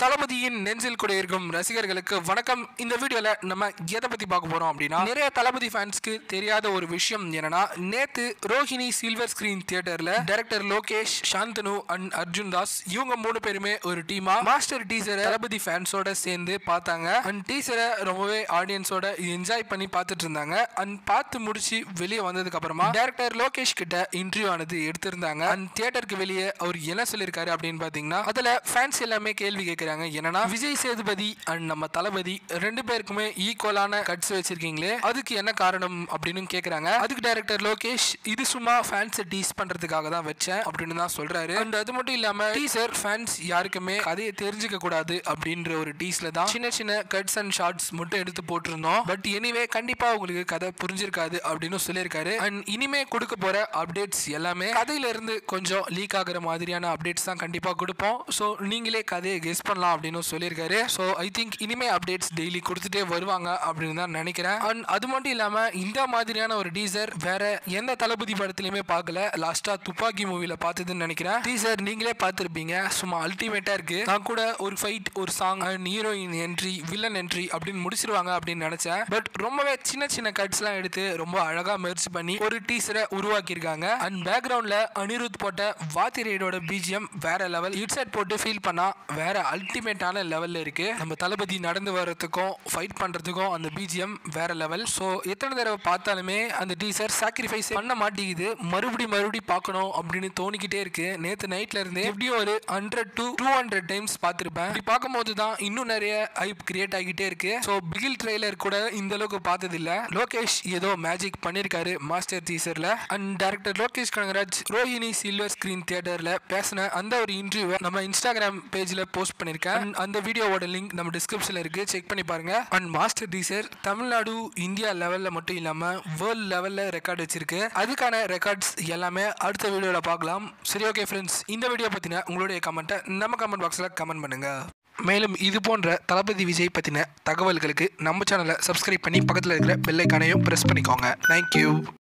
தளபதியின் நெஞ்சில் கூட இருக்கும் ரசிகர்களுக்கு வணக்கம் இந்த வீடியோல நம்ம எதை பத்தி பார்க்க போறோம் அப்படின்னா நிறைய தளபதி ஃபேன்ஸ்க்கு தெரியாத ஒரு விஷயம் என்னன்னா நேத்து ரோஹிணி சில்வர் ஸ்கிரீன் தியேட்டர்ல டைரக்டர் லோகேஷ் சாந்தனு அண்ட் அர்ஜுன் தாஸ் இவங்க மூணு பேருமே ஒரு டீமா மாஸ்டர் டீசரை தளபதி ஃபேன்ஸோட சேர்ந்து பார்த்தாங்க அண்ட் டீசரை ரொம்பவே ஆடியன்ஸோட என்ஜாய் பண்ணி பார்த்துட்டு இருந்தாங்க அண்ட் பார்த்து முடிச்சு வெளியே வந்ததுக்கு அப்புறமா டைரக்டர் லோகேஷ் கிட்ட இன்டர்வியூ ஆனது எடுத்திருந்தாங்க அண்ட் தியேட்டருக்கு வெளியே அவர் என்ன சொல்லியிருக்காரு அப்படின்னு பாத்தீங்கன்னா அதுல ஃபேன்ஸ் எல்லாமே கேள்வி கேட்கறாங்க என்னன்னா விஜய் சேதுபதி அண்ட் நம்ம தளபதி ரெண்டு பேருக்குமே ஈக்குவலான கட்ஸ் வச்சிருக்கீங்களே அதுக்கு என்ன காரணம் அப்படின்னு கேக்குறாங்க அதுக்கு டைரக்டர் லோகேஷ் இது சும்மா ஃபேன்ஸை டீஸ் பண்றதுக்காக தான் வச்சேன் அப்படின்னு தான் சொல்றாரு அண்ட் அது மட்டும் இல்லாம டீசர் ஃபேன்ஸ் யாருக்குமே கதையை தெரிஞ்சுக்க கூடாது அப்படின்ற ஒரு டீஸ்ல தான் சின்ன சின்ன கட்ஸ் அண்ட் ஷார்ட்ஸ் மட்டும் எடுத்து போட்டிருந்தோம் பட் எனிவே கண்டிப்பா உங்களுக்கு கதை புரிஞ்சிருக்காது அப்படின்னு சொல்லியிருக்காரு அண்ட் இனிமே கொடுக்க போற அப்டேட்ஸ் எல்லாமே கதையில இருந்து கொஞ்சம் லீக் ஆகுற மாதிரியான அப்டேட்ஸ் தான் கண்டிப்பா கொடுப்போம் ஸோ நீங்களே கதையை கெஸ் பண்ணலாம் அப்படின்னு சொல்லியிருக்காரு ஸோ ஐ திங்க் இனிமே அப்டேட்ஸ் டெய்லி கொடுத்துட்டே வருவாங்க அப்படின்னு தான் நினைக்கிறேன் அண்ட் அது மட்டும் இல்லாம இந்த மாதிரியான ஒரு டீசர் வேற எந்த தளபதி படத்துலயுமே பார்க்கல லாஸ்டா துப்பாக்கி மூவில பார்த்ததுன்னு நினைக்கிறேன் டீசர் நீங்களே பார்த்துருப்பீங்க சும்மா அல்டிமேட்டா இருக்கு நான் கூட ஒரு ஃபைட் ஒரு song and heroine entry villain entry அப்படின்னு முடிச்சிருவாங்க அப்படின்னு நினைச்சேன் பட் ரொம்பவே சின்ன சின்ன கட்ஸ்லாம் எடுத்து ரொம்ப அழகா மெர்ச் பண்ணி ஒரு டீசரை உருவாக்கியிருக்காங்க அண்ட் பேக்ரவுண்ட்ல அனிருத் போட்ட வாத்தி ரைடோட பிஜிஎம் வேற லெவல் ஹெட்செட் போட்டு ஃபீல் பண்ணா வேற அல்டிமேட்டான லெவல்ல இருக்கு நம்ம தளபதி நடந்து வர்றதுக்கும் ஃபைட் பண்றதுக்கும் அந்த பிஜிஎம் வேற லெவல் ஸோ எத்தனை தடவை பார்த்தாலுமே அந்த டீசர் சாக்ரிஃபைஸ் பண்ண மாட்டேங்குது மறுபடி மறுபடி பார்க்கணும் அப்படின்னு தோணிக்கிட்டே இருக்கு நேத்து நைட்ல இருந்து எப்படியும் ஒரு hundred to two hundred times பார்த்துருப்பேன் இப்படி பார்க்கும்போது தான் இன்னும் நிறைய ஐப் கிரியேட் ஆகிட்டே இருக்கு ஸோ பிகில் ட்ரெய்லர் கூட இந்த அளவுக்கு பார்த்தது இல்ல லோகேஷ் ஏதோ மேஜிக் பண்ணியிருக்காரு மாஸ்டர் டீசர்ல and director Lokesh Kanagaraj Rohini Silver Screen தியேட்டர்ல பேசின அந்த ஒரு இன்டர்வியூ நம்ம இன்ஸ்டாகிராம் பேஜ்ல போஸ்ட் பண்ணிருக்கேன் And அந்த வீடியோவோட லிங்க் நம்ம டிஸ்கிரிப்ஷன்ல இருக்கு செக் பண்ணி பாருங்க and Master teaser Tamil Nadu India லெவல்ல மட்டும் இல்லாம வேர்ல்ட் லெவல்ல ரெக்கார்ட் வச்சிருக்கு அதுக்கான ரெக்கார்ட்ஸ் எல்லாமே அடுத்த வீடியோல பார்க்கலாம் சரி ஓகே ஃப்ரெண்ட்ஸ் இந்த வீடியோ பத்தின உங்களுடைய கமெண்ட்டை நம்ம கமெண்ட் பாக்ஸ்ல கமெண்ட் பண்ணுங்க மேலும் இது போன்ற தளபதி விஜய் பற்றின தகவல்களுக்கு நம்ம சேனலை சப்ஸ்கிரைப் பண்ணி பக்கத்தில் இருக்கிற பெல்லைக்கானையும் ப்ரெஸ் பண்ணிக்கோங்க தேங்க்யூ